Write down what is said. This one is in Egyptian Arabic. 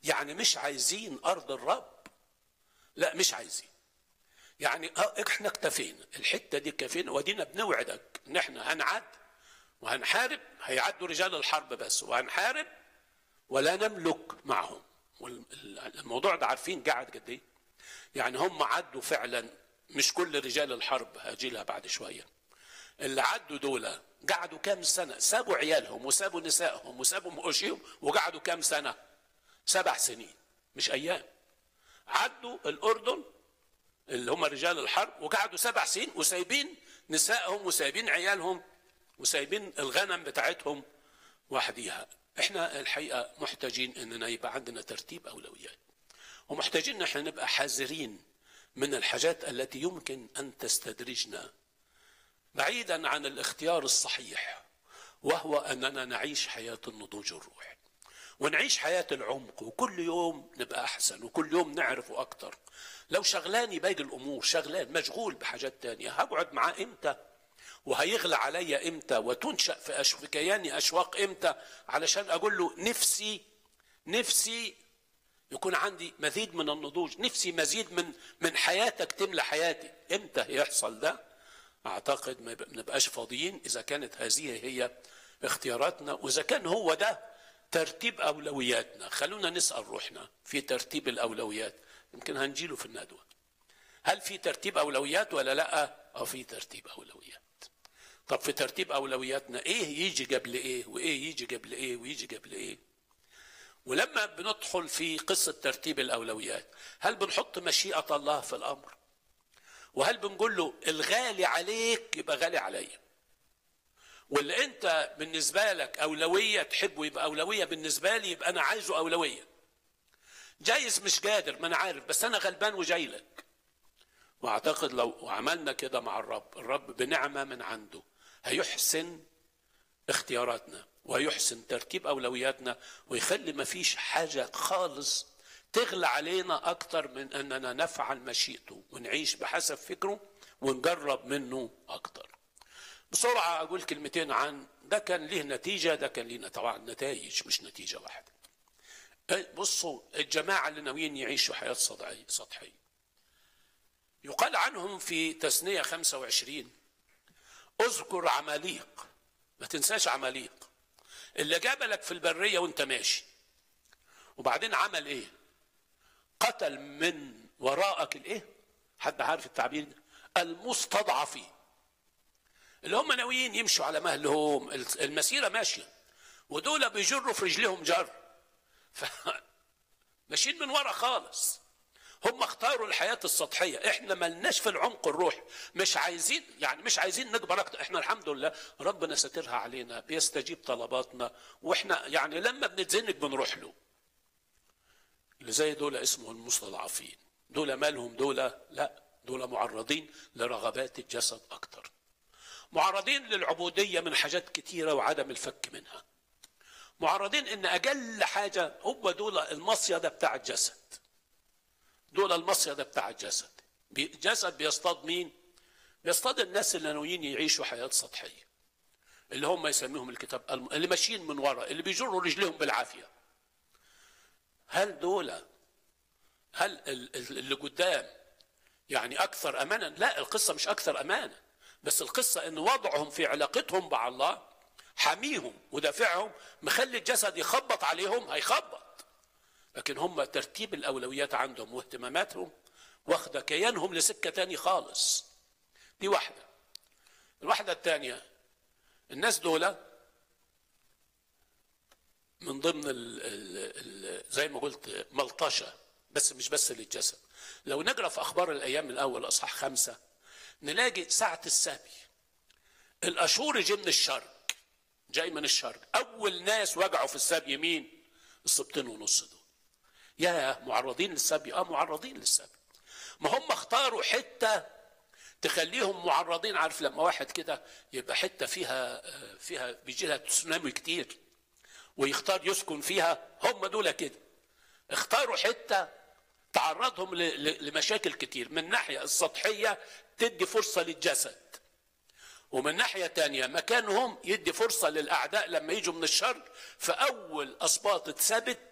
يعني مش عايزين ارض الرب لا مش عايزين يعني احنا اكتفينا الحته دي كفينا ودينا بنوعدك ان احنا هنعد وهنحارب هيعدوا رجال الحرب بس وهنحارب ولا نملك معهم والموضوع ده عارفين قاعد قد ايه يعني هم عدوا فعلا مش كل رجال الحرب هاجي لها بعد شويه اللي عدوا دول قعدوا كام سنه سابوا عيالهم وسابوا نسائهم وسابوا مؤشيهم وقعدوا كام سنه سبع سنين مش ايام عدوا الاردن اللي هم رجال الحرب وقعدوا سبع سنين وسايبين نسائهم وسايبين عيالهم وسايبين الغنم بتاعتهم وحديها احنا الحقيقه محتاجين اننا يبقى عندنا ترتيب اولويات ومحتاجين ان احنا نبقى حذرين من الحاجات التي يمكن ان تستدرجنا بعيدا عن الاختيار الصحيح وهو اننا نعيش حياه النضوج الروحي ونعيش حياه العمق وكل يوم نبقى احسن وكل يوم نعرفه اكتر لو شغلاني باقي الامور شغلان مشغول بحاجات تانية هقعد معاه امتى وهيغلى عليا امتى وتنشا في, أش... في كياني اشواق امتى علشان اقول له نفسي نفسي يكون عندي مزيد من النضوج نفسي مزيد من من حياتك تملى حياتي امتى يحصل ده اعتقد ما نبقاش فاضيين اذا كانت هذه هي اختياراتنا واذا كان هو ده ترتيب اولوياتنا خلونا نسال روحنا في ترتيب الاولويات يمكن هنجيله في الندوه هل في ترتيب اولويات ولا لا اه في ترتيب اولويات طب في ترتيب اولوياتنا ايه يجي قبل ايه وايه يجي قبل ايه ويجي قبل ايه ولما بندخل في قصه ترتيب الاولويات هل بنحط مشيئه الله في الامر وهل بنقول له الغالي عليك يبقى غالي عليا واللي انت بالنسبه لك اولويه تحبه يبقى اولويه بالنسبه لي يبقى انا عايزه اولويه جايز مش قادر ما انا عارف بس انا غلبان وجاي لك واعتقد لو عملنا كده مع الرب الرب بنعمه من عنده هيحسن اختياراتنا ويحسن ترتيب اولوياتنا ويخلي ما فيش حاجه خالص تغلى علينا اكتر من اننا نفعل مشيئته ونعيش بحسب فكره ونجرب منه اكتر بسرعه اقول كلمتين عن ده كان ليه نتيجه ده كان ليه طبعا نتائج مش نتيجه واحده بصوا الجماعه اللي ناويين يعيشوا حياه سطحيه يقال عنهم في تثنيه 25 اذكر عماليق ما تنساش عماليق اللي جابلك في البريه وانت ماشي وبعدين عمل ايه قتل من وراءك الايه حد عارف التعبير ده المستضعفين اللي هم ناويين يمشوا على مهلهم المسيره ماشيه ودول بيجروا في رجلهم جر ف... ماشيين من ورا خالص هم اختاروا الحياة السطحية احنا ملناش في العمق الروحي مش عايزين يعني مش عايزين نكبر اكتر احنا الحمد لله ربنا ساترها علينا بيستجيب طلباتنا واحنا يعني لما بنتزنق بنروح له اللي زي دول اسمهم المستضعفين دول مالهم دول لا دول معرضين لرغبات الجسد اكتر معرضين للعبودية من حاجات كتيرة وعدم الفك منها معرضين ان اقل حاجة هو دول المصيدة بتاع الجسد دول المصيدة بتاع الجسد الجسد بيصطاد مين بيصطاد الناس اللي ناويين يعيشوا حياة سطحية اللي هم يسميهم الكتاب اللي ماشيين من ورا اللي بيجروا رجليهم بالعافية هل دول هل اللي قدام يعني أكثر أمانا لا القصة مش أكثر أمانا بس القصة أن وضعهم في علاقتهم مع الله حميهم ودافعهم مخلي الجسد يخبط عليهم هيخبط لكن هم ترتيب الأولويات عندهم واهتماماتهم واخدة كيانهم لسكة تاني خالص دي واحدة الواحدة الثانية الناس دول من ضمن ال ال ال زي ما قلت ملطشة بس مش بس للجسد لو نقرا في اخبار الايام الاول اصحاح خمسه نلاقي ساعه السبي الاشور جه من الشرق جاي من الشرق اول ناس وجعوا في السبي مين السبتين ونص دول يا معرضين للسبي اه معرضين للسبي ما هم اختاروا حته تخليهم معرضين عارف لما واحد كده يبقى حته فيها فيها بيجي لها تسونامي كتير ويختار يسكن فيها هم دول كده اختاروا حته تعرضهم لمشاكل كتير من ناحيه السطحيه تدي فرصه للجسد ومن ناحيه تانية مكانهم يدي فرصه للاعداء لما يجوا من الشر فاول اسباط اتثبت